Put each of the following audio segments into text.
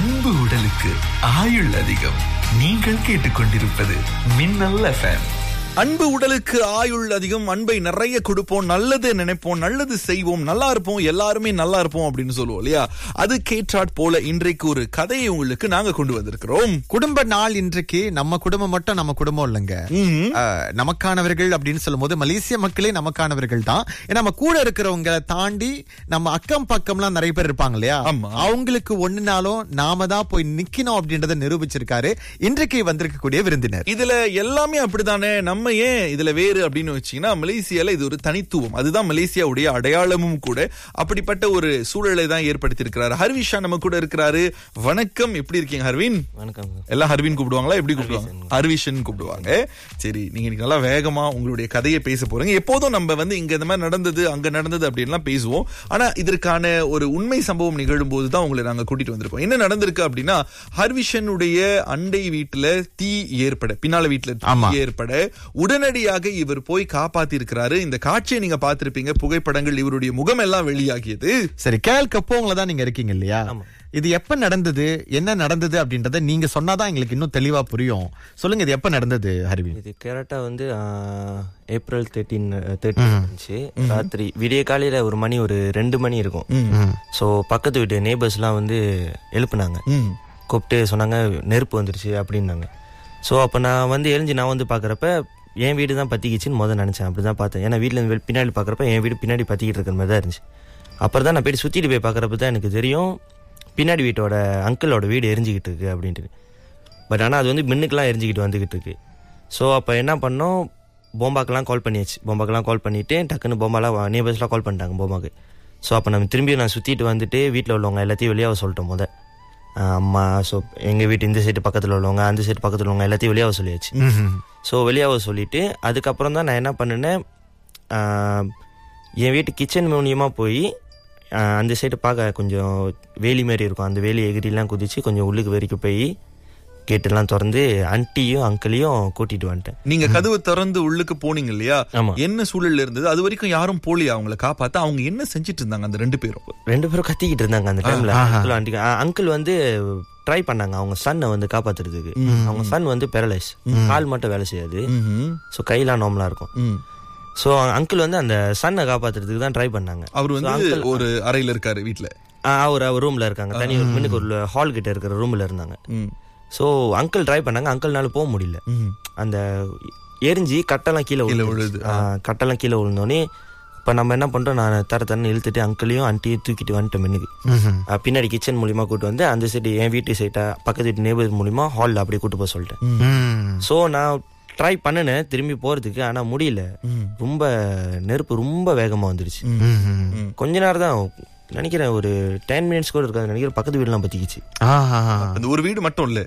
அன்பு உடலுக்கு ஆயுள் அதிகம் நீங்கள் கேட்டுக்கொண்டிருப்பது மின்னல் எஃப்எம் அன்பு உடலுக்கு ஆயுள் அதிகம் அன்பை நிறைய கொடுப்போம் நல்லது நினைப்போம் நல்லது செய்வோம் நல்லா இருப்போம் எல்லாருமே நல்லா இருப்போம் அப்படின்னு சொல்லுவோம் இல்லையா அது கேட்டாட் போல இன்றைக்கு ஒரு கதையை உங்களுக்கு நாங்க கொண்டு வந்திருக்கிறோம் குடும்ப நாள் இன்றைக்கு நம்ம குடும்பம் மட்டும் நம்ம குடும்பம் இல்லைங்க அஹ், நமக்கானவர்கள் அப்படின்னு சொல்லும்போது மலேசிய மக்களே நமக்கானவர்கள் தான் ஏன்னா நம்ம கூட இருக்கிறவங்க தாண்டி நம்ம அக்கம் பக்கம்லாம் நிறைய பேர் இருப்பாங்க இல்லையா ஆமா. அவங்களுக்கு ஒண்ணுனாலும் நாம தான் போய் நிக்கணும் அப்படின்றத நிரூபிச்சிருக்காரு இன்றைக்கு வந்திருக்கக்கூடிய விருந்தினர் இதுல எல்லாமே அப்படித்தானே நம்ம ஏன் இதுல வேறு அப்படின்னு வச்சீங்கன்னா மலேசியால இது ஒரு தனித்துவம் அதுதான் மலேசியாவுடைய அடையாளமும் கூட அப்படிப்பட்ட ஒரு சூழலை தான் ஏற்படுத்தி இருக்கிறாரு ஹர்விஷா நம்ம கூட இருக்கிறாரு வணக்கம் எப்படி இருக்கீங்க ஹர்வின் வணக்கம் எல்லாம் ஹர்வின் கூப்பிடுவாங்களா எப்படி கூப்பிடுவாங்க ஹர்விஷன் கூப்பிடுவாங்க சரி நீங்க இன்னைக்கு நல்லா வேகமா உங்களுடைய கதையை பேச போறீங்க எப்போதும் நம்ம வந்து இங்க இந்த மாதிரி நடந்தது அங்க நடந்தது அப்படின்லாம் பேசுவோம் ஆனா இதற்கான ஒரு உண்மை சம்பவம் நிகழும் போது தான் உங்களை நாங்க கூட்டிட்டு வந்திருக்கோம் என்ன நடந்திருக்கு அப்படின்னா ஹர்விஷனுடைய அண்டை வீட்டுல தீ ஏற்பட பின்னால வீட்டுல ஆமா. தீ ஏற்பட உடனடியாக இவர் போய் காப்பாத்தி இருக்கிறாரு இந்த காட்சியை நீங்க பார்த்திருப்பீங்க புகைப்படங்கள் இவருடைய முகம் எல்லாம் வெளியாகியது சரி கேள் கப்போங்கள தான் நீங்க இருக்கீங்க இல்லையா இது எப்ப நடந்தது என்ன நடந்தது அப்படின்றத நீங்க சொன்னாதான் எங்களுக்கு இன்னும் தெளிவா புரியும் சொல்லுங்க இது எப்ப நடந்தது ஹரிவி இது கரெக்டாக வந்து ஆஹ், ஏப்ரல் தேர்ட்டீன் தேர்ட்டின் இருந்துச்சு ராத்திரி விடிய காலையில் ஒரு மணி ஒரு ரெண்டு மணி இருக்கும் ஸோ பக்கத்து வீட்டு நேபர்ஸ்லாம் வந்து எழுப்புனாங்க கூப்பிட்டு சொன்னாங்க நெருப்பு வந்துருச்சு அப்படின்னாங்க ஸோ அப்போ நான் வந்து எழுஞ்சி நான் வந்து பார்க்குறப்ப என் வீடு தான் பற்றிக்கிச்சின்னு முதல்ல நினச்சேன் அப்படி தான் பார்த்தேன் ஏன்னா வீட்டில் இருந்து பின்னாடி பார்க்குறப்ப என் வீடு பின்னாடி பற்றிக்கிட்டு இருக்கிற மாதிரி தான் இருந்துச்சு அப்புறம் தான் நான் போயிட்டு சுற்றிட்டு போய் பார்க்குறப்ப தான் எனக்கு தெரியும் பின்னாடி வீட்டோட அங்கிளோட வீடு எரிஞ்சிக்கிட்டு இருக்கு அப்படின்ட்டு பட் ஆனால் அது வந்து மின்னுக்கெலாம் எரிஞ்சிக்கிட்டு வந்துக்கிட்டு இருக்கு ஸோ அப்போ என்ன பண்ணோம் போம்பாக்கெலாம் கால் பண்ணியாச்சு போம்பாக்கெலாம் கால் பண்ணிவிட்டு டக்குன்னு போம்பாலாம் நேபர்ஸ்லாம் கால் பண்ணிட்டாங்க போம்பாக்கு ஸோ அப்போ நம்ம திரும்பி நான் சுற்றிட்டு வந்துட்டு வீட்டில் உள்ளவங்க எல்லாத்தையும் வெளியாக சொல்லிட்டோம் முத ஆஹ் அம்மா ஸோ எங்கள் வீட்டு இந்த சைடு பக்கத்தில் உள்ளவங்க அந்த சைடு பக்கத்தில் உள்ளவங்க எல்லாத்தையும் வெளியாக சொல்லியாச்சு ஸோ வெளியாக சொல்லிட்டு அதுக்கப்புறம் தான் நான் என்ன பண்ணினேன் ஆஹ் என் வீட்டு கிச்சன் மூலியமாக போய் ஆஹ் அந்த சைடு பார்க்க கொஞ்சம் வேலி மாதிரி இருக்கும் அந்த வேலி எகிரிலாம் குதிச்சு கொஞ்சம் உள்ளுக்கு வரைக்கும் போய் கேட்டெல்லாம் திறந்து ஆன்ட்டியும் அங்கிளையும் கூட்டிட்டு வந்துட்டேன் நீங்க கதவு திறந்து உள்ளுக்கு போனீங்க இல்லையா ஆமா. என்ன சூழல்ல இருந்தது அது வரைக்கும் யாரும் போலியா அவங்கள காப்பாத்த அவங்க என்ன செஞ்சுட்டு இருந்தாங்க அந்த ரெண்டு பேரும் ரெண்டு பேரும் கத்திக்கிட்டு இருந்தாங்க அந்த டைம்ல அங்கிள் ஆண்டி அங்கிள் வந்து ட்ரை பண்ணாங்க அவங்க சன்னை வந்து காப்பாத்துறதுக்கு அவங்க சன் வந்து பெரலைஸ் கால் மட்டும் வேலை செய்யாது ம்ஹும். ஸோ கையெல்லாம் நார்மலா இருக்கும் ம். ஸோ அங்கிள் வந்து அந்த சன்னை காப்பாத்துறதுக்கு தான் ட்ரை பண்ணாங்க அவர் வந்து ஒரு அறையில இருக்காரு வீட்ல ஆ, அவர் அவர் ரூம்ல இருக்காங்க தனி ஒரு மின்னுக்கு ஒரு ஹால் கிட்ட இருக்கிற ரூம்ல இருந்தாங்க ம். ஸோ அங்கிள் ட்ரை பண்ணாங்க அங்கிள்னால போக முடியல ம். அந்த எரிஞ்சு கட்டெல்லாம் கீழே கீழே விழுந்துருச்சு. விழுது, ஆ, கட்டெல்லாம் கீழே விழுந்தோடனே இப்போ நம்ம என்ன பண்றோம் நான் தர தரன்னு இழுத்துட்டு அங்கிளையும் ஆண்டியும் தூக்கிட்டு வந்துட்டேன் மின்னுக்கு ஆ, பின்னாடி கிச்சன் மூலியமா கூட்டு வந்து அந்த சைடு என் வீட்டு சைட்டா பக்கத்து வீட்டு நேபர் மூலியமா ஹாலில் அப்படியே கூட்டு போக சொல்லிட்டேன் ஸோ நான் ட்ரை பண்ணினேன் திரும்பி போறதுக்கு ஆனா முடியல ரொம்ப நெருப்பு ரொம்ப வேகமா வந்துருச்சு கொஞ்ச நேரம் தான் நினைக்கிறேன் ஒரு டென் மினிட்ஸ் கூட இருக்காது நினைக்கிறேன் பக்கத்து வீடுலாம் பத்திக்கிச்சு அந்த ஒரு வீடு மட்டும் இல்ல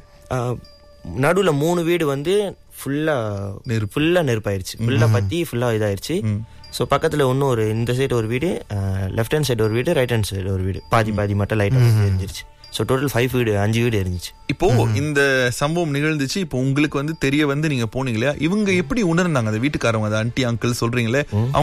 நடுவுல மூணு வீடு வந்து ஃபுல்லா நெருப்பு. ஃபுல்லா நெருப்பாயிருச்சு ஃபுல்லா பத்தி ஃபுல்லா இதாயிருச்சு ஸோ பக்கத்துல இன்னும் ஒரு இந்த சைடு ஒரு வீடு லெஃப்ட் ஹேண்ட் சைடு ஒரு வீடு ரைட் ஹேண்ட் சைடு ஒரு வீடு பாதி பாதி மட்டும் லைட்டாக எரிஞ்சிருச்சு ஸோ டோட்டல் ஃபைவ் வீடு அஞ்சு வீடு எரிஞ்சிச்சு இப்போ இந்த சம்பவம் நிகழ்ந்துச்சு இப்போ உங்களுக்கு வந்து தெரிய வந்து நீங்க போனீங்க இல்லையா இவங்க எப்படி உணர்ந்தாங்க அந்த வீட்டுக்காரவங்க அந்த ஆன்டி அங்கிள் சொல்றீங்களே அவங்க